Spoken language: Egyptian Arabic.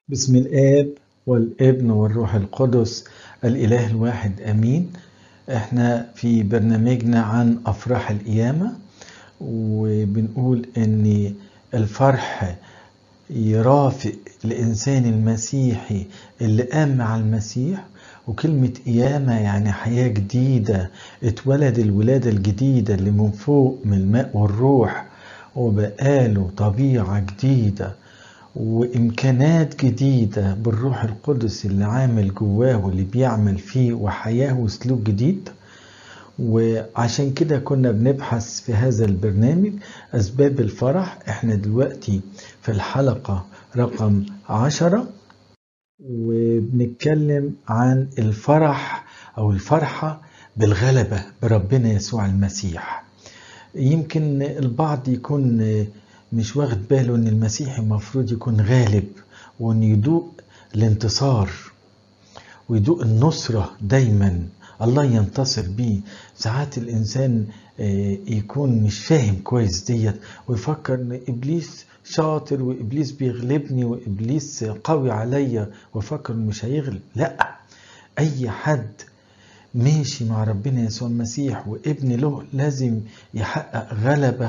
بسم الآب والابن والروح القدس الإله الواحد أمين احنا في برنامجنا عن أفراح القيامة وبنقول إن الفرح يرافق الإنسان المسيحي اللي قام مع المسيح وكلمة قيامة يعني حياة جديدة اتولد الولادة الجديدة اللي من فوق من الماء والروح وبقاله طبيعة جديدة وإمكانات جديدة بالروح القدس اللي عامل جواه واللي بيعمل فيه وحياة وسلوك جديد وعشان كده كنا بنبحث في هذا البرنامج أسباب الفرح احنا دلوقتي في الحلقة رقم عشرة وبنتكلم عن الفرح أو الفرحة بالغلبة بربنا يسوع المسيح يمكن البعض يكون مش واخد باله ان المسيح المفروض يكون غالب وان يدوق الانتصار ويدوق النصرة دايما الله ينتصر بيه ساعات الانسان يكون مش فاهم كويس ديت ويفكر ان ابليس شاطر وابليس بيغلبني وابليس قوي عليا ويفكر مش هيغلب لا اي حد ماشي مع ربنا يسوع المسيح وابن له لازم يحقق غلبة